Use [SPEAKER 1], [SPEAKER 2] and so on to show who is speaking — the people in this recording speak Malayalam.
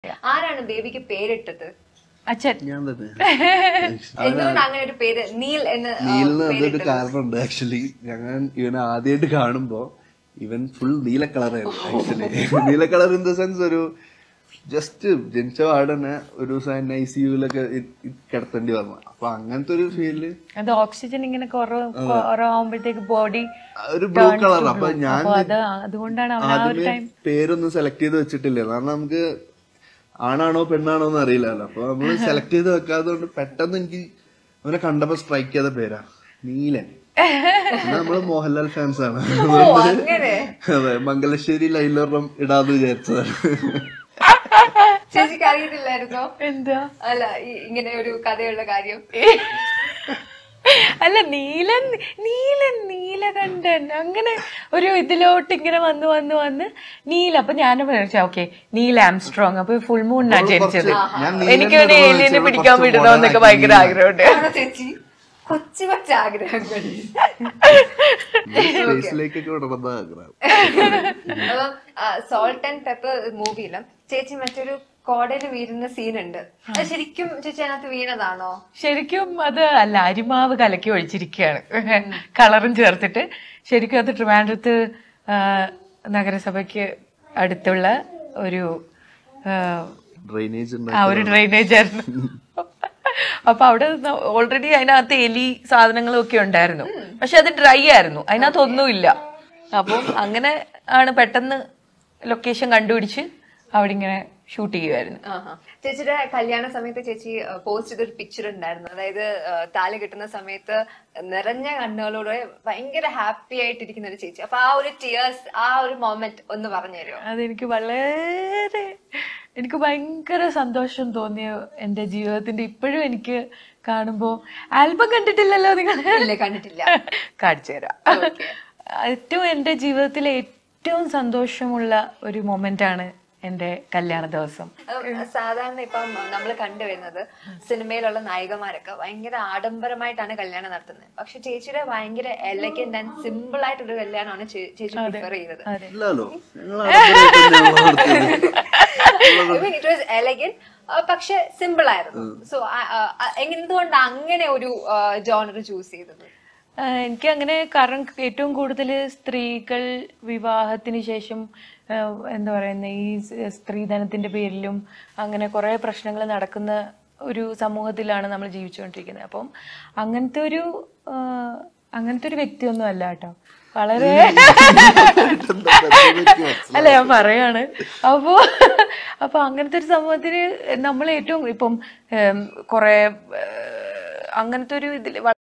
[SPEAKER 1] ആരാണ് ബേബിക്ക് പേരിട്ടത്
[SPEAKER 2] അച്ഛൻ
[SPEAKER 3] ഞാൻ തന്നെ
[SPEAKER 1] എന്തുകൊണ്ട് അങ്ങനെ ഒരു പേര് നീൽ എന്ന് ആ,
[SPEAKER 3] നീലിന് അതൊരു
[SPEAKER 1] പേരിട്ടത്?
[SPEAKER 3] കാരണമുണ്ട് ആക്ച്വലി ഞങ്ങൾ ഇവനെ ആദ്യമായിട്ട് കാണുമ്പോ ഇവൻ ഫുൾ നീല കളറായിരുന്നു ആക്ച്വലി നീല കളർ ഇൻ ദ സെൻസ് ഒരു ജസ്റ്റ് ജനിച്ച പാടെ തന്നെ ഒരു ദിവസം എന്നെ ഐ സി യുവിലൊക്കെ കിടത്തേണ്ടി വന്നു അപ്പൊ അങ്ങനത്തെ ഒരു ഫീല്
[SPEAKER 2] അത് ഓക്സിജൻ ഇങ്ങനെ കുറവ് കുറവാകുമ്പോഴത്തേക്ക് ബോഡി
[SPEAKER 3] ഒരു ബ്ലൂ കളർ അപ്പൊ ഞാൻ
[SPEAKER 2] അപ്പൊ അത് അതുകൊണ്ടാണ് അവൻ ആ ഒരു
[SPEAKER 3] ആദ്യമേ
[SPEAKER 2] ടൈം
[SPEAKER 3] പേരൊന്നും സെലക്ട് ചെയ്ത് വെച്ചിട്ടില്ല കാരണം നമുക്ക് ആണാണോ പെണ്ണാണോ എന്ന് അറിയില്ലല്ലോ അപ്പൊ നമ്മള് സെലക്ട് ചെയ്ത് വെക്കാതെ കൊണ്ട് പെട്ടെന്ന് എനിക്ക് അവനെ കണ്ടപ്പോ സ്ട്രൈക്ക് ചെയ്ത പേരാ നീലൻ പിന്നെ നമ്മള് മോഹൻലാൽ ഫാൻസ് ആണ്
[SPEAKER 1] അങ്ങനെ
[SPEAKER 3] അതെ മംഗലശ്ശേരി ലൈലൊരെണ്ണം ഇടാന്ന് വിചാരിച്ചതാണ്
[SPEAKER 1] ചേച്ചിക്ക് അറിയത്തില്ലായിരുന്നോ
[SPEAKER 2] എന്താ
[SPEAKER 1] അല്ല ഈ- ഇങ്ങനെ ഒരു കഥയുള്ള കാര്യം
[SPEAKER 2] അല്ല നീലൻ നീലൻ നീലകണ്ഠൻ അങ്ങനെ ഒരു ഇതിലോട്ട് ഇങ്ങനെ വന്ന് വന്ന് വന്ന് നീല അപ്പൊ ഞാനും വിചാരിച്ചു ഓക്കെ നീല ആംസ്ട്രോങ് അപ്പൊ ഫുൾ മൂണിനാ ജനിച്ചത്
[SPEAKER 3] ഞാൻ നീലൻ
[SPEAKER 2] എനിക്ക്
[SPEAKER 3] എന്ന്
[SPEAKER 2] ഏലിയനെ
[SPEAKER 3] വിളിച്ചപ്പോൾ
[SPEAKER 2] പിടിക്കാൻ
[SPEAKER 3] കുറച്ച്
[SPEAKER 2] വിടണമെന്നൊക്കെ
[SPEAKER 3] modern
[SPEAKER 2] ഭയങ്കര
[SPEAKER 3] ആക്കി
[SPEAKER 2] ആഗ്രഹമുണ്ട്
[SPEAKER 1] ആണോ ചേച്ചി കൊച്ചു കൊച്ചു ആഗ്രഹങ്ങൾ
[SPEAKER 3] സ്പേസിലേക്കൊക്കെ വിടണമെന്ന ആഗ്രഹം
[SPEAKER 1] അപ്പം സോൾട്ട് ആൻഡ് പെപ്പർ മൂവിയിലും ചേച്ചി മറ്റൊരു കോടയിൽ വീഴുന്ന സീൻ ഉണ്ട് അത് ശരിക്കും ചേച്ചി അതിനകത്ത് വീണതാണോ
[SPEAKER 2] ശരിക്കും അത് അല്ല അരിമാവ് കലക്കി ഒഴിച്ചിരിക്കുകയാണ് കളറും ചേർത്തിട്ട് ശരിക്കും അത് ട്രിവാൻഡ്രത്ത് ആ, നഗരസഭയ്ക്ക് അടുത്തുള്ള ഒരു ആ,
[SPEAKER 3] ഡ്രെയിനേജ്
[SPEAKER 2] ആ ഒരു ഡ്രെയിനേജ് ആയിരുന്നു അപ്പൊ അവിടെ ഓൾറെഡി അതിനകത്ത് എലി സാധനങ്ങളും ഒക്കെ ഉണ്ടായിരുന്നു പക്ഷെ അത് ഡ്രൈ ആയിരുന്നു അതിനകത്ത് ഒന്നുമില്ല അപ്പം അങ്ങനെ ആണ് പെട്ടെന്ന് ലൊക്കേഷൻ കണ്ടുപിടിച്ച് അവിടെ ഇങ്ങനെ ഷൂട്ട് ചെയ്യുമായിരുന്നു
[SPEAKER 1] ആഹാ. ചേച്ചിയുടെ കല്യാണ സമയത്ത് ചേച്ചി പോസ്റ്റ് ചെയ്തൊരു പിക്ചർ ഉണ്ടായിരുന്നു അതായത് ആ, താലി കിട്ടുന്ന സമയത്ത് നിറഞ്ഞ കണ്ണുകളോടെ ഭയങ്കര ഹാപ്പി ആയിട്ടിരിക്കുന്ന ഒരു ചേച്ചി അപ്പൊ ആ ഒരു ടിയേഴ്സ് ആ ഒരു മൊമെന്റ് ഒന്ന് പറഞ്ഞു തരുമോ
[SPEAKER 2] അതെനിക്ക് വളരെ എനിക്ക് ഭയങ്കര സന്തോഷം തോന്നിയ എന്റെ ജീവിതത്തിന്റെ ഇപ്പോഴും എനിക്ക് കാണുമ്പോ ആൽബം കണ്ടിട്ടില്ലല്ലോ നിങ്ങൾ
[SPEAKER 1] ഇല്ല കണ്ടിട്ടില്ല
[SPEAKER 2] കാണിച്ചു തരാം ഏറ്റവും എന്റെ ജീവിതത്തിലെ ഏറ്റവും സന്തോഷമുള്ള ഒരു മൊമെന്റ് ആണ് എന്റെ കല്യാണ ദിവസം
[SPEAKER 1] അത് സാധാരണ ഇപ്പം നമ്മൾ കണ്ടുവരുന്നത് സിനിമയിലുള്ള നായികമാരൊക്കെ ഭയങ്കര ആഡംബരമായിട്ടാണ് കല്യാണം നടത്തുന്നത് പക്ഷെ ചേച്ചിയുടെ ഭയങ്കര എലഗന്റ് ആൻഡ് സിമ്പിൾ ആയിട്ടൊരു കല്യാണമാണ് ചേ- ചേച്ചി പ്രിഫർ ചെയ്തത്
[SPEAKER 3] ഇല്ലല്ലോ ഞങ്ങൾ
[SPEAKER 1] ഇറ്റ് വാസ് എലഗന്റ് പക്ഷെ സിമ്പിൾ ആയിരുന്നു സോ എന്തുകൊണ്ട് അങ്ങനെ ഒരു ജോണർ ചൂസ് ചെയ്തത്
[SPEAKER 2] ആ, എനിക്ക് അങ്ങനെ കാരണം ഏറ്റവും കൂടുതൽ സ്ത്രീകൾ വിവാഹത്തിന് ശേഷം ആ, എന്താ പറയുന്ന ഈ സ് സ്ത്രീധനത്തിന്റെ പേരിലും അങ്ങനെ കുറെ പ്രശ്നങ്ങൾ നടക്കുന്ന ഒരു സമൂഹത്തിലാണ് നമ്മൾ ജീവിച്ചുകൊണ്ടിരിക്കുന്നത് അപ്പം അങ്ങനത്തെ ഒരു ആ, അങ്ങനത്തെ ഒരു വ്യക്തിയൊന്നും അല്ല കേട്ടോ വളരെ അല്ല ഞാൻ പറയാണ് അപ്പോ അപ്പൊ അങ്ങനത്തെ ഒരു സമൂഹത്തിന് നമ്മൾ ഏറ്റവും ഇപ്പം ഏം, കുറെ ഏ, അങ്ങനത്തെ ഒരു ഇതിൽ